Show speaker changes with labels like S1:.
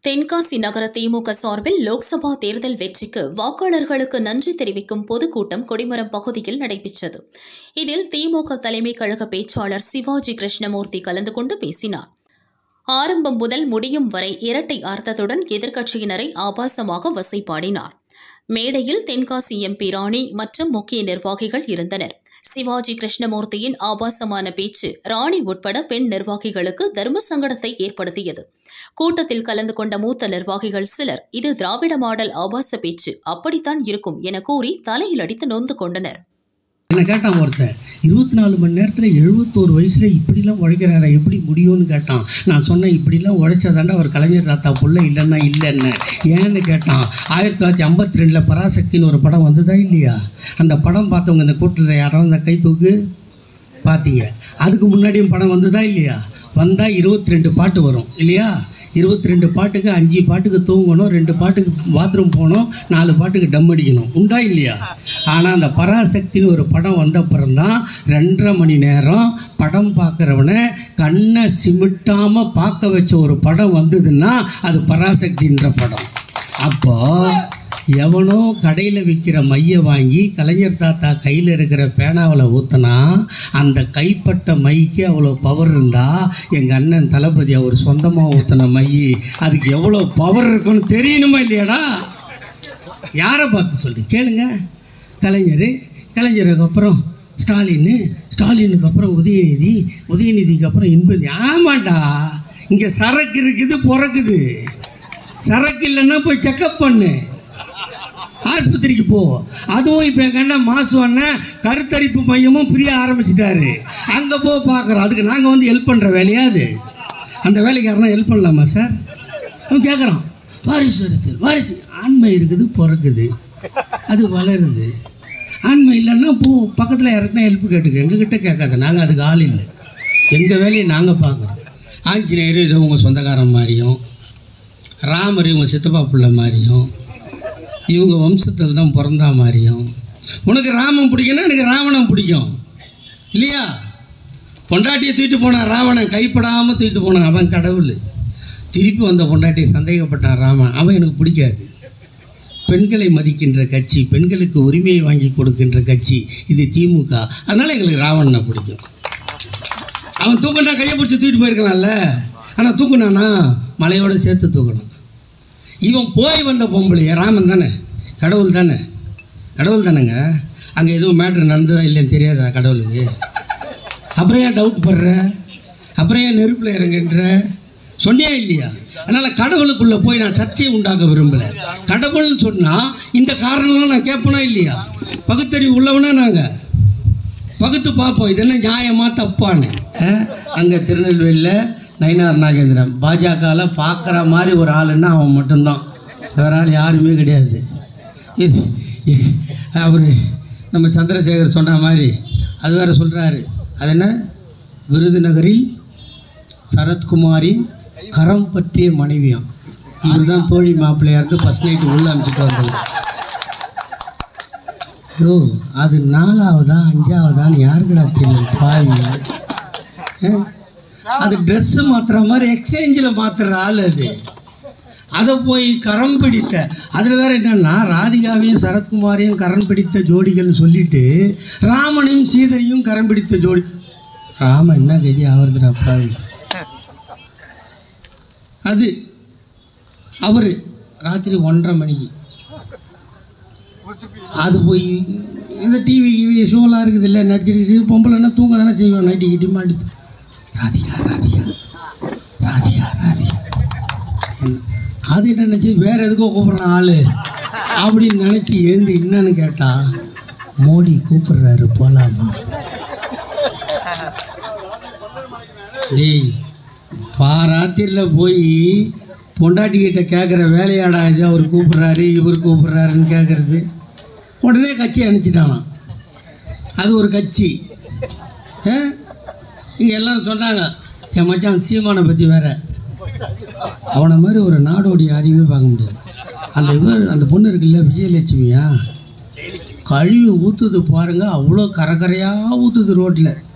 S1: தென்காசி நகர திமுக சார்பில் லோக்சபா தேர்தல் வெற்றிக்கு வாக்காளர்களுக்கு நன்றி தெரிவிக்கும் பொதுக்கூட்டம் கொடிமரம் பகுதியில் நடைபெற்றது இதில் திமுக தலைமை கழக பேச்சாளர் சிவாஜி கிருஷ்ணமூர்த்தி கலந்து கொண்டு பேசினார் ஆரம்பம் முதல் முடியும் வரை இரட்டை அர்த்தத்துடன் எதிர்க்கட்சியினரை ஆபாசமாக வசைபாடினார் மேடையில் தென்காசி எம்பி ராணி மற்றும் முக்கிய நிர்வாகிகள் இருந்தனர் சிவாஜி கிருஷ்ணமூர்த்தியின் ஆபாசமான பேச்சு ராணி உட்பட பெண் நிர்வாகிகளுக்கு தர்ம சங்கடத்தை ஏற்படுத்தியது கூட்டத்தில் கலந்து கொண்ட மூத்த நிர்வாகிகள் சிலர் இது திராவிட மாடல் ஆபாச பேச்சு அப்படித்தான் இருக்கும் என கூறி தலையில் அடித்து நொந்து கொண்டனர்
S2: என்ன கேட்டான் ஒருத்தன் இருபத்தி நாலு மணி நேரத்தில் எழுபத்தோரு வயசில் இப்படிலாம் உழைக்கிறாரா எப்படி முடியும்னு கேட்டான் நான் சொன்னேன் இப்படிலாம் உழைச்சாதாண்டா அவர் கலைஞர் தாத்தா புள்ள இல்லைன்னா இல்லைன்னு ஏன்னு கேட்டான் ஆயிரத்தி தொள்ளாயிரத்தி ஐம்பத்தி ரெண்டில் பராசக்தின்னு ஒரு படம் வந்ததா இல்லையா அந்த படம் பார்த்தவங்க இந்த கூட்டத்தில் யாராவது அந்த கை தூக்கு பார்த்தீங்க அதுக்கு முன்னாடியும் படம் வந்ததா இல்லையா வந்தால் இருபத்தி ரெண்டு பாட்டு வரும் இல்லையா இருபத்தி ரெண்டு பாட்டுக்கு அஞ்சு பாட்டுக்கு தூங்கணும் ரெண்டு பாட்டுக்கு பாத்ரூம் போகணும் நாலு பாட்டுக்கு டம் அடிக்கணும் உண்டா இல்லையா ஆனால் அந்த பராசக்தின்னு ஒரு படம் வந்த அப்புறம்தான் ரெண்டரை மணி நேரம் படம் பார்க்குறவனை கண்ணை சிமிட்டாமல் பார்க்க வச்ச ஒரு படம் வந்ததுன்னா அது பராசக்தின்ற படம் அப்போ எவனோ கடையில் விற்கிற மையை வாங்கி கலைஞர் தாத்தா கையில் இருக்கிற பேனாவில் ஊற்றினா அந்த கைப்பட்ட மைக்கு அவ்வளோ பவர் இருந்தால் எங்கள் அண்ணன் தளபதி அவர் சொந்தமாக ஊற்றின மை அதுக்கு எவ்வளோ பவர் இருக்குன்னு தெரியணுமா இல்லையாடா யாரை பார்த்து சொல்லி கேளுங்க கலைஞர் கலைஞருக்கு அப்புறம் ஸ்டாலின் ஸ்டாலினுக்கு அப்புறம் உதயநிதி உதயநிதிக்கு அப்புறம் இன்பதி ஆமாண்டா இங்கே சரக்கு இருக்குது பிறக்குது சரக்கு இல்லைன்னா போய் செக்கப் பண்ணு ஆஸ்பத்திரிக்கு போ அதுவும் இப்போ எங்கள் அண்ணன் மாசு அண்ணன் கருத்தரிப்பு மையமும் பிரிய ஆரம்பிச்சிட்டாரு அங்கே போ பார்க்குறோம் அதுக்கு நாங்கள் வந்து ஹெல்ப் பண்ணுற வேலையா அது அந்த வேலைக்கு யாருன்னா ஹெல்ப் பண்ணலாமா சார் அவன் கேட்குறான் வாரிசு அரசியல் வாரிசு ஆண்மை இருக்குது பிறக்குது அது வளருது ஆண்மை இல்லைன்னா போ பக்கத்தில் யாருக்குன்னா ஹெல்ப் கேட்டுக்க எங்ககிட்ட கேட்காத நாங்கள் அதுக்கு ஆள் இல்லை எங்கள் வேலையை நாங்கள் பார்க்குறோம் ஆஞ்சநேயர் இது உங்கள் சொந்தக்காரன் மாதிரியும் ராமர் இவங்க சித்தப்பா பிள்ளை மாதிரியும் இவங்க வம்சத்தில் தான் பிறந்தா மாதிரியும் உனக்கு ராமன் பிடிக்கும்னா எனக்கு ராவணன் பிடிக்கும் இல்லையா பொண்டாட்டியை தூக்கிட்டு போனான் ராவணன் கைப்படாமல் தூக்கிட்டு போனான் அவன் கடவுள் திருப்பி வந்த பொண்டாட்டியை சந்தேகப்பட்டான் ராமன் அவன் எனக்கு பிடிக்காது பெண்களை மதிக்கின்ற கட்சி பெண்களுக்கு உரிமையை வாங்கி கொடுக்கின்ற கட்சி இது திமுக அதனால் எங்களுக்கு ராவணனை பிடிக்கும் அவன் தூக்கினா கையை பிடிச்சி தூக்கிட்டு போயிருக்கலாம்ல ஆனால் தூக்குனானா மலையோட சேர்த்து தூக்கணும் இவன் போய் வந்த பொம்பளைய ராமன் தானே கடவுள் தானே கடவுள் தானேங்க அங்கே எதுவும் மேட்ரு நடந்ததா இல்லைன்னு தெரியாதா கடவுளுக்கு அப்புறம் ஏன் டவுட் படுற அப்புறம் ஏன் நெருப்பில் இறங்குன்ற சொன்னியா இல்லையா அதனால் கடவுளுக்குள்ளே போய் நான் சர்ச்சையை உண்டாக்க விரும்பலை கடவுள்னு சொன்னால் இந்த காரணம்லாம் நான் கேட்பனா இல்லையா பகுத்தறிவு உள்ளவனா நாங்கள் பகுத்து பார்ப்போம் இதெல்லாம் நியாயமா தப்பான்னு அங்கே திருநெல்வேலியில் நயினார் நாகேந்திரன் பாஜகவில் பார்க்குற மாதிரி ஒரு ஆளுன்னா அவன் மட்டும்தான் வேற ஆள் யாருமே கிடையாது இது அவர் நம்ம சந்திரசேகர் சொன்ன மாதிரி அது வேற சொல்கிறாரு அது என்ன விருதுநகரில் சரத்குமாரின் கரம் பற்றிய மனைவியாம் இவர் தான் தோழி மாப்பிள்ளையா இருந்து ஃபஸ்ட் நைட்டு உள்ள அனுப்பிச்சிட்டு வந்தது ஐயோ அது நாலாவதா அஞ்சாவதான்னு யாருக்குடா தெரியும் பாவி ஆ? அது ட்ரெஸ்ஸு மாற்றுற மாதிரி எக்ஸ்சேஞ்சில் மாற்றுற ஆள் அது அதை போய் கரம் பிடித்த அதில் வேற என்னன்னா ராதிகாவையும் சரத்குமாரையும் கரம் பிடித்த ஜோடிகள்னு சொல்லிட்டு ராமனையும் சீதையும் கரம் பிடித்த ஜோடி ராம என்ன கதி ஆவறதுடா பாவி அது அவர் ராத்திரி ஒன்றரை மணிக்கு அது போய் இந்த டிவி கிவி ஷோலாம் இருக்குது இல்லை நடிச்சுட்டு பொம்பளைன்னா தூங்க தானே செய்வோம் நைட்டு கிட்டி மாட்டு ராதிகா ராதிகா ராதிகா ராதிகா என்ன? அது என்ன நினச்சி வேற எதுக்கோ கூப்பிட்றான் ஆள் அப்படின்னு நினச்சி எழுந்து என்னன்னு கேட்டா மோடி கூப்பிடுறாரு போலாமா டேய் பாராத்திரியில் போய் பொண்டாட்டிக்கிட்ட கேட்குற வேலையாடா இது அவர் கூப்பிட்றாரு இவர் கூப்பிட்றாருன்னு கேட்குறது உடனே கட்சி அனுப்பிச்சிட்டானாம் அது ஒரு கட்சி இங்கே எல்லாரும் சொன்னாங்க என் மச்சான் சீமானை பற்றி வேற அவனை மாதிரி ஒரு நாடோடி யாரையுமே பார்க்க முடியாது அந்த இவர் அந்த பொண்ணு இருக்குல்ல விஜயலட்சுமியா கழுவி ஊற்றுது பாருங்க அவ்வளோ கரகரையாக ஊற்றுது ரோட்டில்